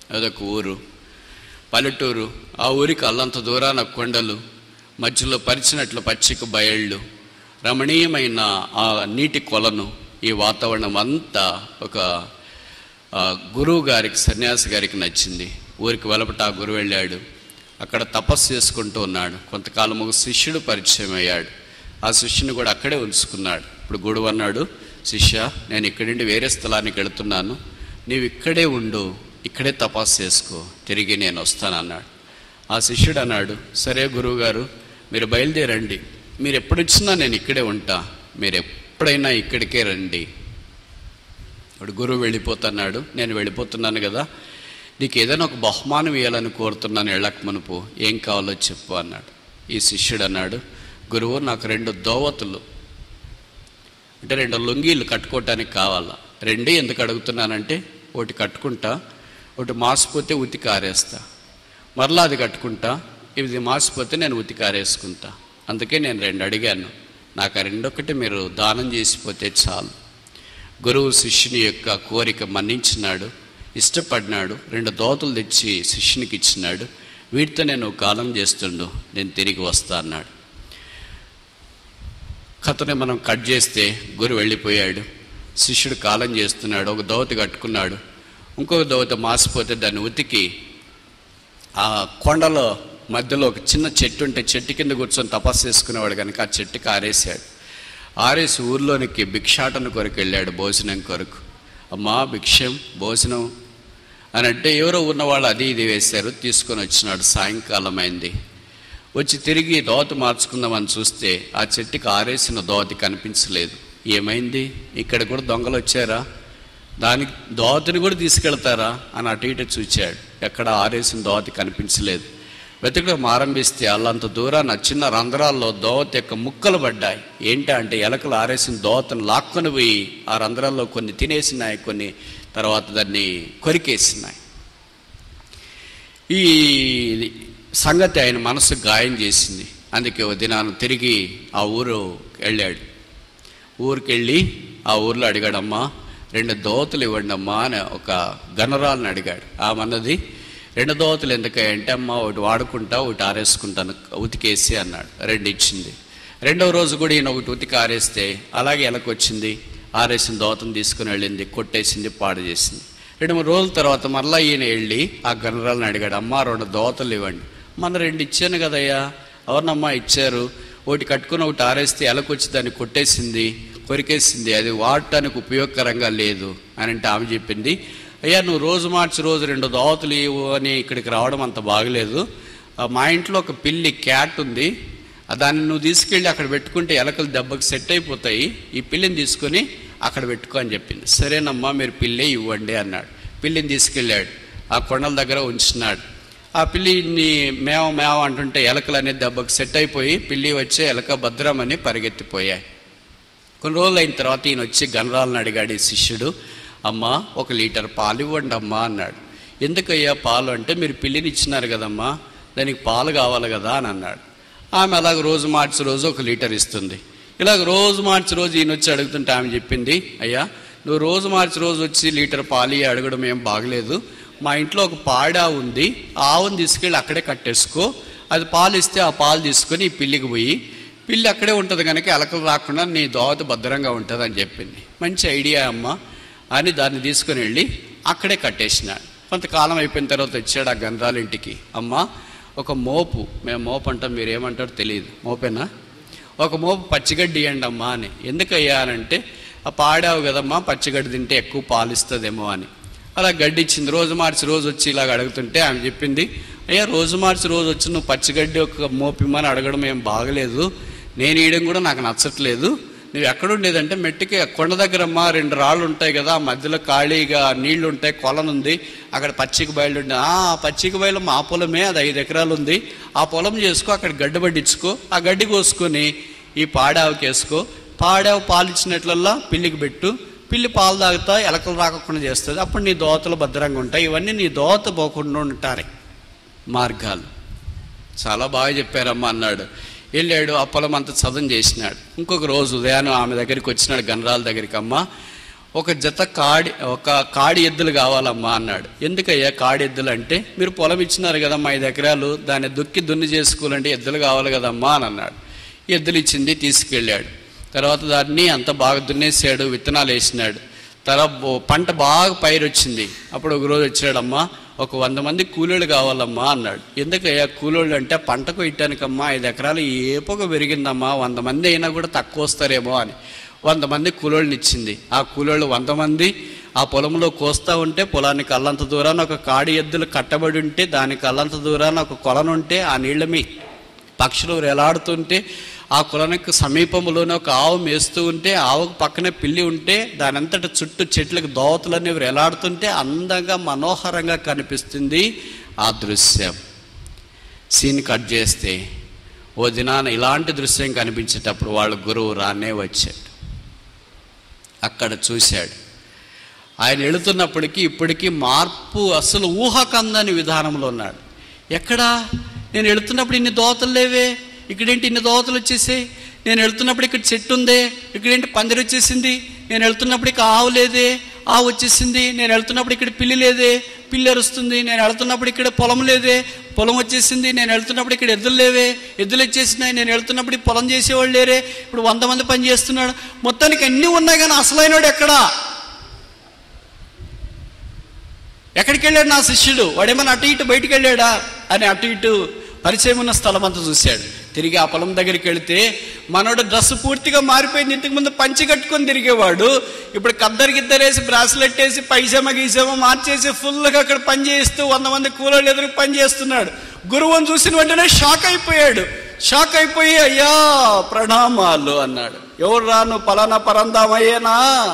అదొక ఊరు పల్లెటూరు ఆ ఊరికి అల్లంత దూరాన కొండలు మధ్యలో పరిచినట్లు పచ్చిక బయళ్ళు రమణీయమైన ఆ నీటి కొలను ఈ వాతావరణం అంతా ఒక ఆ, గురువు గారికి సన్యాసి గారికి నచ్చింది ఊరికి వెలపట ఆ గురువు వెళ్ళాడు అక్కడ తపస్సు చేసుకుంటూ ఉన్నాడు కొంతకాలం ఒక శిష్యుడు పరిచయం అయ్యాడు ఆ శిష్యుని కూడా అక్కడే ఉంచుకున్నాడు ఇప్పుడు గురువు అన్నాడు శిష్య నేను ఇక్కడి నుండి వేరే స్థలానికి వెళుతున్నాను నీవు ఇక్కడే ఉండు ఇక్కడే తపస్సు చేసుకో తిరిగి నేను వస్తానన్నాడు ఆ శిష్యుడు అన్నాడు సరే గురువుగారు మీరు బయలుదేరండి మీరు ఎప్పుడు వచ్చినా నేను ఇక్కడే ఉంటా మీరు ఎప్పుడైనా ఇక్కడికే రండి ఇప్పుడు గురువు వెళ్ళిపోతున్నాడు నేను వెళ్ళిపోతున్నాను కదా నీకు ఏదైనా ఒక బహుమానం ఇవ్వాలని కోరుతున్నాను ఎళ్ళక మునుపు ఏం కావాలో చెప్పు అన్నాడు ఈ శిష్యుడు అన్నాడు గురువు నాకు రెండు దోవతులు అంటే రెండు లుంగీలు కట్టుకోవటానికి కావాలా రెండే ఎందుకు అడుగుతున్నానంటే ఒకటి కట్టుకుంటా ఒకటి మాసిపోతే ఉతికి ఆరేస్తా మరలా అది కట్టుకుంటా ఇది మాసిపోతే నేను ఉతికి ఆరేసుకుంటా అందుకే నేను రెండు అడిగాను నాకు ఆ రెండొకటి మీరు దానం చేసిపోతే చాలు గురువు శిష్యుని యొక్క కోరిక మన్నించినాడు ఇష్టపడినాడు రెండు దోతలు తెచ్చి శిష్యునికి ఇచ్చినాడు వీటితో నేను కాలం చేస్తుండు నేను తిరిగి వస్తా అన్నాడు కథని మనం కట్ చేస్తే గురు వెళ్ళిపోయాడు శిష్యుడు కాలం చేస్తున్నాడు ఒక దోవతి కట్టుకున్నాడు ఇంకొక దోవత మాసిపోతే దాన్ని ఉతికి ఆ కొండలో మధ్యలో ఒక చిన్న చెట్టు ఉంటే చెట్టు కింద కూర్చొని తపస్సు చేసుకునేవాడు కనుక ఆ చెట్టుకి ఆరేశాడు ఆరేసి ఊర్లోనికి భిక్షాటన కొరకు వెళ్ళాడు భోజనం కొరకు అమ్మా భిక్షం భోజనం అని అంటే ఎవరో ఉన్నవాళ్ళు అది ఇది వేశారు తీసుకొని వచ్చినాడు సాయంకాలం అయింది వచ్చి తిరిగి దోత మార్చుకుందామని చూస్తే ఆ చెట్టుకి ఆరేసిన దోతి కనిపించలేదు ఏమైంది ఇక్కడ కూడా దొంగలు వచ్చారా దానికి దోతని కూడా తీసుకెళ్తారా అని అటు ఇటు చూచాడు ఎక్కడ ఆరేసిన దోతి కనిపించలేదు వెతకడం ఆరంభిస్తే అల్లంత దూరాన చిన్న రంధ్రాల్లో దోవత యొక్క ముక్కలు పడ్డాయి ఏంటి అంటే ఎలకలు ఆరేసిన దోవతను లాక్కొని పోయి ఆ రంధ్రాల్లో కొన్ని తినేసినాయి కొన్ని తర్వాత దాన్ని కొరికేసినాయి ఈ సంగతి ఆయన మనసు గాయం చేసింది అందుకే ఓ దినాను తిరిగి ఆ ఊరు వెళ్ళాడు ఊరికి వెళ్ళి ఆ ఊర్లో అడిగాడమ్మా రెండు దోతలు ఇవ్వండి అమ్మా అని ఒక గణరాలను అడిగాడు ఆమె అన్నది రెండు దోతలు ఎందుకయ్య అంటే అమ్మ ఒకటి వాడుకుంటా ఒకటి ఆరేసుకుంటాను ఉతికేసి అన్నాడు రెండు ఇచ్చింది రెండవ రోజు కూడా ఈయన ఒకటి ఉతికి ఆరేస్తే అలాగే ఎలకొచ్చింది ఆరేసిన దోతను తీసుకుని వెళ్ళింది కొట్టేసింది పాడు చేసింది రెండు మూడు రోజుల తర్వాత మరలా ఈయన వెళ్ళి ఆ గణరాలను అడిగాడు అమ్మ రెండు దోతలు ఇవ్వండి మన రెండు ఇచ్చాను కదయ్యా ఎవరినమ్మా ఇచ్చారు ఒకటి కట్టుకుని ఒకటి ఆరేస్తే ఎలకొచ్చి దాన్ని కొట్టేసింది కొరికేసింది అది వాడటానికి ఉపయోగకరంగా లేదు అని అంటే ఆమె చెప్పింది అయ్యా నువ్వు రోజు మార్చి రోజు రెండు దోవతులు ఇవ్వు అని ఇక్కడికి రావడం అంత బాగలేదు ఆ, మా ఇంట్లో ఒక పిల్లి క్యాట్ ఉంది ఆ దాన్ని నువ్వు తీసుకెళ్ళి అక్కడ పెట్టుకుంటే ఎలకలు దెబ్బకి సెట్ అయిపోతాయి ఈ పిల్లిని తీసుకొని అక్కడ పెట్టుకో అని చెప్పింది సరేనమ్మా మీరు పిల్లే ఇవ్వండి అన్నాడు పిల్లిని తీసుకెళ్ళాడు ఆ కొండల దగ్గర ఉంచున్నాడు ఆ పిల్లిని మేవ మేవ అంటుంటే ఎలకలు అనేది దెబ్బకి సెట్ అయిపోయి పిల్లి వచ్చే ఎలక భద్రమని పరిగెత్తిపోయాయి కొన్ని రోజులు అయిన తర్వాత ఈయన వచ్చి గణరాలను అడిగాడు ఈ శిష్యుడు అమ్మా ఒక లీటర్ పాలు ఇవ్వండి అమ్మా అన్నాడు ఎందుకయ్యా పాలు అంటే మీరు పిల్లిని ఇచ్చినారు కదమ్మా దానికి పాలు కావాలి కదా అని అన్నాడు ఆమె అలాగ రోజు మార్చి రోజు ఒక లీటర్ ఇస్తుంది ఇలాగ రోజు మార్చి రోజు ఈయన వచ్చి అడుగుతుంటే ఆమె చెప్పింది అయ్యా నువ్వు రోజు మార్చి రోజు వచ్చి లీటర్ పాలు ఇయ్యి అడగడం ఏం బాగలేదు మా ఇంట్లో ఒక పాడా ఉంది ఆ ఆవును తీసుకెళ్ళి అక్కడే కట్టేసుకో అది పాలు ఇస్తే ఆ పాలు తీసుకొని ఈ పిల్లికి పోయి పిల్లి అక్కడే ఉంటుంది కనుక ఎలకలు రాకుండా నీ దోవత భద్రంగా ఉంటుంది అని చెప్పింది మంచి ఐడియా అమ్మ అని దాన్ని తీసుకుని వెళ్ళి అక్కడే కట్టేసినాడు కొంతకాలం అయిపోయిన తర్వాత వచ్చాడు ఆ గంధాల ఇంటికి అమ్మ ఒక మోపు మేము మోపు అంటాం మీరు ఏమంటారో తెలియదు మోపేనా ఒక మోపు పచ్చిగడ్డి ఇవ్వండి అమ్మా అని ఎందుకయ్యా అని అంటే ఆ పాడావు కదమ్మా పచ్చిగడ్డి తింటే ఎక్కువ పాలు ఇస్తుందేమో అని అలా గడ్డి ఇచ్చింది రోజు మార్చి రోజు వచ్చి ఇలాగ అడుగుతుంటే ఆమె చెప్పింది అయ్యా రోజు మార్చి రోజు వచ్చి నువ్వు పచ్చిగడ్డి ఒక మోపిమ్మని అడగడం ఏం బాగలేదు నేను ఇయడం కూడా నాకు నచ్చట్లేదు నువ్వు ఎక్కడుండేదంటే మెట్టికి కొండ దగ్గర అమ్మా రెండు రాళ్ళు ఉంటాయి కదా ఆ మధ్యలో ఖాళీగా నీళ్లు ఉంటాయి కొలనుంది అక్కడ పచ్చిక బయలు ఉండే ఆ పచ్చిక బయలు మా పొలమే అది ఐదు ఎకరాలు ఉంది ఆ పొలం చేసుకో అక్కడ గడ్డి పట్టించుకో ఆ గడ్డి కోసుకొని ఈ పాడావుకి వేసుకో పాడావు పాలు ఇచ్చినట్లల్లా పిల్లికి పెట్టు పిల్లి పాలు తాగుతా ఎలకలు రాకుండా చేస్తుంది అప్పుడు నీ దోతలు భద్రంగా ఉంటాయి ఇవన్నీ నీ దోత పోకుండా ఉంటారు మార్గాలు చాలా బాగా చెప్పారమ్మా అన్నాడు వెళ్ళాడు ఆ పొలం అంతా చదువు చేసినాడు ఇంకొక రోజు ఉదయాన్నే ఆమె దగ్గరికి వచ్చినాడు గనరాల దగ్గరికి అమ్మ ఒక జత కాడి ఒక కాడి ఎద్దులు కావాలమ్మా అన్నాడు ఎందుకయ్యా కాడి ఎద్దులు అంటే మీరు పొలం ఇచ్చినారు కదమ్మా ఐదు ఎకరాలు దాన్ని దుక్కి దున్ని చేసుకోవాలంటే ఎద్దులు కావాలి కదమ్మా అని అన్నాడు ఎద్దులు ఇచ్చింది తీసుకెళ్ళాడు తర్వాత దాన్ని అంత బాగా దున్నేసాడు విత్తనాలు వేసినాడు తర్వాత బో- పంట బాగా పైరు వచ్చింది అప్పుడు ఒక రోజు వచ్చాడమ్మా ఒక వంద మంది కూలీలు కావాలమ్మా అన్నాడు ఎందుకయ్యా కూలీలు అంటే పంటకు ఇట్టానికమ్మా ఐదు ఎకరాలు ఏపుగా పెరిగిందమ్మా వంద మంది అయినా కూడా తక్కువ వస్తారేమో అని వంద మంది కూలోళ్ళని ఇచ్చింది ఆ కూలోళ్ళు వంద మంది ఆ పొలంలో కోస్తా ఉంటే పొలానికి అల్లంత దూరాన ఒక కాడి ఎద్దులు కట్టబడి ఉంటే దానికి అల్లంత దూరాన ఒక కొలనుంటే ఆ నీళ్ళ మీ పక్షులు వేలాడుతుంటే ఆ కొలనికి సమీపంలోనే ఒక ఆవు మేస్తూ ఉంటే ఆవుకు పక్కనే పిల్లి ఉంటే దానంతట చుట్టూ చెట్లకు దోవతలన్నీ వేలాడుతుంటే అందంగా మనోహరంగా కనిపిస్తుంది ఆ దృశ్యం సీన్ కట్ చేస్తే ఓ దినాన ఇలాంటి దృశ్యం కనిపించేటప్పుడు వాళ్ళ గురువు రానే వచ్చాడు అక్కడ చూశాడు ఆయన వెళుతున్నప్పటికీ ఇప్పటికీ మార్పు అసలు ఊహకందని విధానంలో ఉన్నాడు ఎక్కడా నేను వెళుతున్నప్పుడు ఇన్ని దోతలు లేవే ఇక్కడేంటి ఇన్ని దోతలు వచ్చేసాయి నేను వెళ్తున్నప్పుడు ఇక్కడ చెట్టు ఉందే ఇక్కడేంటి పందిరి వచ్చేసింది నేను వెళ్తున్నప్పుడు ఇక్కడ ఆవు లేదే ఆవు వచ్చేసింది నేను వెళ్తున్నప్పుడు ఇక్కడ పిల్లి లేదే పిల్లి అరుస్తుంది నేను వెళ్తున్నప్పుడు ఇక్కడ పొలం లేదే పొలం వచ్చేసింది నేను వెళ్తున్నప్పుడు ఇక్కడ ఎద్దులు లేవే ఎద్దులు వచ్చేసినాయి నేను వెళ్తున్నప్పుడు ఈ పొలం చేసేవాళ్ళు లేరే ఇప్పుడు వంద మంది పని చేస్తున్నాడు మొత్తానికి అన్నీ ఉన్నాయి కానీ అసలైనడు ఎక్కడా ఎక్కడికి వెళ్ళాడు నా శిష్యుడు వాడేమన్నా అటు ఇటు బయటికి వెళ్ళాడా అని అటు ఇటు పరిచయం ఉన్న స్థలం అంతా చూశాడు తిరిగి ఆ పొలం దగ్గరికి వెళితే మనోడు డ్రెస్ పూర్తిగా మారిపోయింది ఇంతకు ముందు పంచి కట్టుకొని తిరిగేవాడు ఇప్పుడు కద్దరికిద్దరేసి బ్రాస్లెట్ వేసి పైజామా గీసామా మార్చేసి ఫుల్గా అక్కడ పని చేస్తూ వంద మంది కూలోళ్ళు ఎదురు పని చేస్తున్నాడు గురువుని చూసిన వెంటనే షాక్ అయిపోయాడు షాక్ అయిపోయి అయ్యా ప్రణామాలు అన్నాడు ఎవరు రాను పలానా పరందామయ్యేనా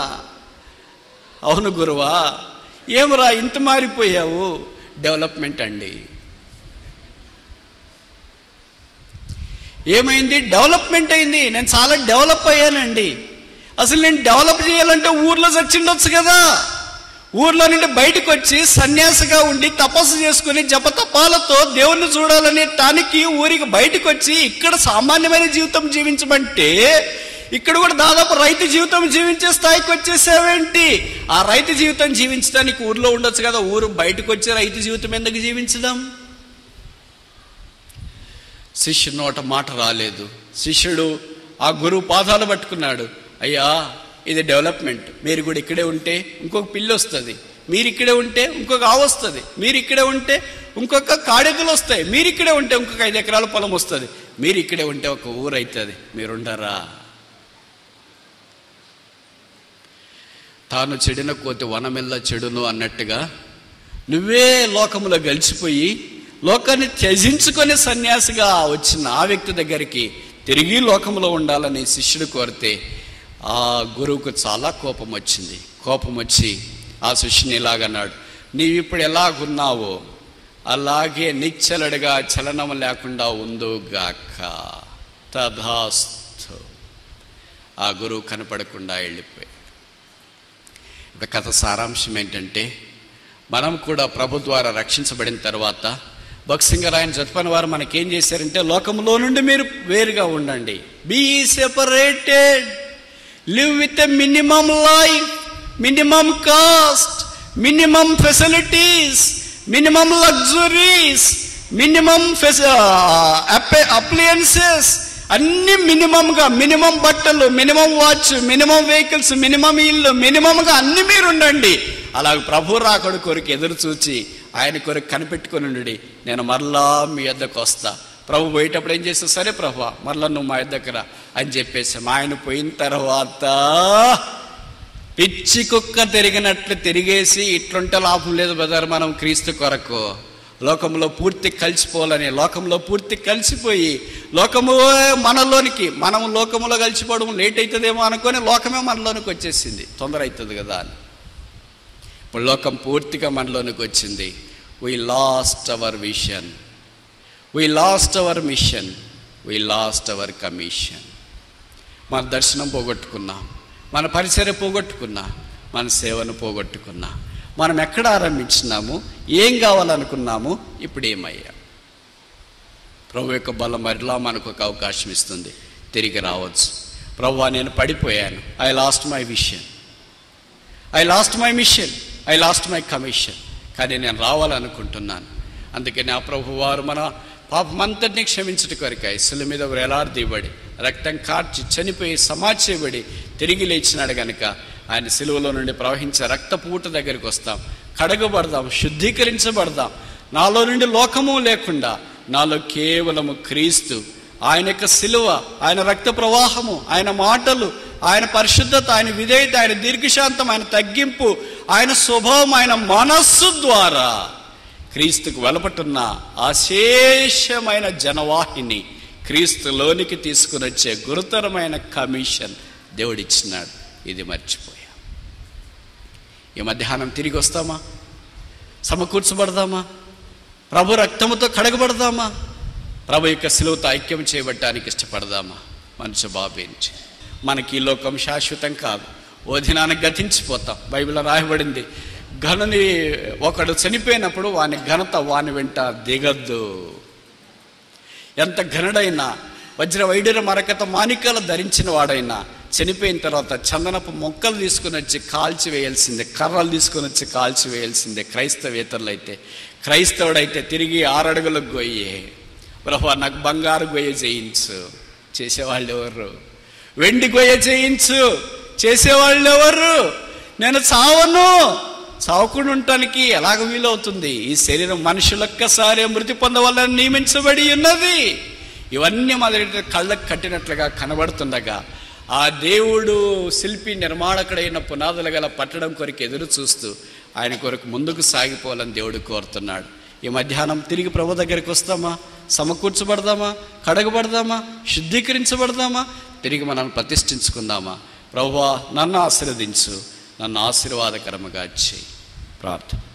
అవును గురువా ఏమరా ఇంత మారిపోయావు డెవలప్మెంట్ అండి ఏమైంది డెవలప్మెంట్ అయింది నేను చాలా డెవలప్ అయ్యానండి అసలు నేను డెవలప్ చేయాలంటే ఊర్లో చచ్చిండొచ్చు కదా ఊర్లో నుండి బయటకు వచ్చి సన్యాసిగా ఉండి తపస్సు చేసుకుని జపతపాలతో దేవుణ్ణి చూడాలనే టానికి ఊరికి బయటకు వచ్చి ఇక్కడ సామాన్యమైన జీవితం జీవించమంటే ఇక్కడ కూడా దాదాపు రైతు జీవితం జీవించే స్థాయికి వచ్చేసావేంటి ఆ రైతు జీవితం జీవించడానికి ఊర్లో ఉండొచ్చు కదా ఊరు బయటకు వచ్చి రైతు జీవితం ఎందుకు జీవించడం శిష్యుడు నోట మాట రాలేదు శిష్యుడు ఆ గురువు పాదాలు పట్టుకున్నాడు అయ్యా ఇది డెవలప్మెంట్ మీరు కూడా ఇక్కడే ఉంటే ఇంకొక పిల్లి వస్తుంది మీరు ఇక్కడే ఉంటే ఇంకొక ఆవు వస్తుంది మీరు ఇక్కడే ఉంటే ఇంకొక కాడెదులు వస్తాయి మీరు ఇక్కడే ఉంటే ఇంకొక ఐదు ఎకరాల పొలం వస్తుంది మీరు ఇక్కడే ఉంటే ఒక ఊరు అవుతుంది మీరుండరా తాను చెడిన కోతి వనమెల్ల చెడును అన్నట్టుగా నువ్వే లోకములో గలిచిపోయి లోకాన్ని త్యజించుకొని సన్యాసిగా వచ్చిన ఆ వ్యక్తి దగ్గరికి తిరిగి లోకంలో ఉండాలని శిష్యుడు కోరితే ఆ గురువుకు చాలా కోపం వచ్చింది కోపం వచ్చి ఆ శిష్యుని ఇలాగన్నాడు నీవు ఇప్పుడు ఎలాగున్నావో అలాగే నిచ్చలడిగా చలనం లేకుండా ఉందుగాక తథాస్తు ఆ గురువు కనపడకుండా వెళ్ళిపోయి ఇప్పుడు కథ సారాంశం ఏంటంటే మనం కూడా ప్రభు ద్వారా రక్షించబడిన తర్వాత భక్సింగరాయన జతపని వారు మనకేం చేశారంటే లోకంలో నుండి మీరు వేరుగా ఉండండి be separated live with a minimum life minimum cost minimum facilities minimum luxuries minimum appliances అన్ని మినిమంగా మినిమం బట్టలు minimum watch minimum vehicles minimum ఇల్లు మినిమంగా అన్ని మీరు ఉండండి అలాగ ప్రభు రాకడు కొరకు ఎదురు చూచి ఆయన కొరకు కనిపెట్టుకుని ఉండి నేను మరలా మీ యొద్దకు వస్తా ప్రభు పోయేటప్పుడు ఏం చేస్తా సరే ప్రభు మరలా నువ్వు మా యొద్దకు రా అని చెప్పేసి ఆయన పోయిన తర్వాత పిచ్చి కుక్క తిరిగినట్లు తిరిగేసి ఇట్లుంటే లాభం లేదు బజారు మనం క్రీస్తు కొరకు లోకంలో పూర్తి కలిసిపోవాలని లోకంలో పూర్తి కలిసిపోయి లోకము మనలోనికి మనం లోకములో కలిసిపోవడం లేట్ అవుతుందేమో అనుకొని లోకమే మనలోనికి వచ్చేసింది తొందర అవుతుంది కదా అని ఇప్పుడు లోకం పూర్తిగా మనలోనికి వచ్చింది we lost our vision we lost our mission we lost our commission మన దర్శనం పోగొట్టుకున్నాం మన పరిసర పోగొట్టుకున్నా మన సేవను పోగొట్టుకున్నా మనం ఎక్కడ ఆరంభించినాము ఏం కావాలనుకున్నాము ఇప్పుడు ఏమయ్యా ప్రభు యొక్క బలం మరిలా మనకు ఒక అవకాశం ఇస్తుంది తిరిగి రావచ్చు ప్రభు నేను పడిపోయాను I lost my vision I lost my mission I lost my commission కానీ నేను రావాలనుకుంటున్నాను అందుకే నా ప్రభు వారు మన పాపమంతటిని క్షమించట కొరకాయి శిల మీద వేలాడదీయబడి రక్తం కార్చి చనిపోయి సమాచేయబడి తిరిగి లేచినాడు గనుక ఆయన సిలువలో నుండి ప్రవహించే రక్తపూట దగ్గరికి వస్తాం కడగబడదాం శుద్ధీకరించబడదాం నాలో నుండి లోకము లేకుండా నాలో కేవలము క్రీస్తు ఆయన యొక్క సిలువ ఆయన రక్త ప్రవాహము ఆయన మాటలు ఆయన పరిశుద్ధత ఆయన విధేయత ఆయన దీర్ఘశాంతం ఆయన తగ్గింపు ఆయన స్వభావం ఆయన మనస్సు ద్వారా క్రీస్తుకు వెలపటున్న అశేషమైన జనవాహిని క్రీస్తులోనికి తీసుకుని వచ్చే గురుతరమైన కమిషన్ దేవుడిచ్చినాడు ఇది మర్చిపోయా ఈ మధ్యాహ్నం తిరిగి వస్తామా సమకూర్చబడదామా ప్రభు రక్తముతో కడగబడదామా ప్రభు యొక్క సిలువతో ఐక్యం చేయబడటానికి ఇష్టపడదామా మనిషి భావించి మనకి ఈ లోకం శాశ్వతం కాదు ఓ దినానికి గతించిపోతాం బైబిల్లో రాయబడింది ఘనుని ఒకడు చనిపోయినప్పుడు వాని ఘనత వాని వెంట దిగద్దు ఎంత ఘనుడైనా వజ్ర వైడూర మరకత మాణిక్యాలు ధరించిన వాడైనా చనిపోయిన తర్వాత చందనపు మొక్కలు తీసుకుని వచ్చి కాల్చి వేయాల్సిందే కర్రలు తీసుకుని వచ్చి కాల్చి వేయాల్సిందే క్రైస్తవేతరులు అయితే క్రైస్తవుడైతే తిరిగి ఆరడుగులకు గొయ్యే ప్రభు నాకు బంగారు గొయ్య చేయించు చేసేవాళ్ళు ఎవరు వెండి గొయ్య చేయించు చేసేవాళ్ళు ఎవరు నేను చావను చావకుండా ఉండటానికి ఎలాగ వీలవుతుంది ఈ శరీరం మనుషులొక్కసారి మృతి పొందవాలని నియమించబడి ఉన్నది ఇవన్నీ మొదటి కళ్ళకు కట్టినట్లుగా కనబడుతుండగా ఆ దేవుడు శిల్పి నిర్మాణకుడైన పునాదులు గల పట్టడం కొరకు ఎదురు చూస్తూ ఆయన కొరకు ముందుకు సాగిపోవాలని దేవుడు కోరుతున్నాడు ఈ మధ్యాహ్నం తిరిగి ప్రభు దగ్గరికి వస్తామా సమకూర్చబడదామా కడగబడదామా శుద్ధీకరించబడదామా తిరిగి మనల్ని ప్రతిష్ఠించుకుందామా ప్రభువా నన్ను ఆశీర్వదించు నన్ను ఆశీర్వాదకరముగా చేయి ప్రార్థన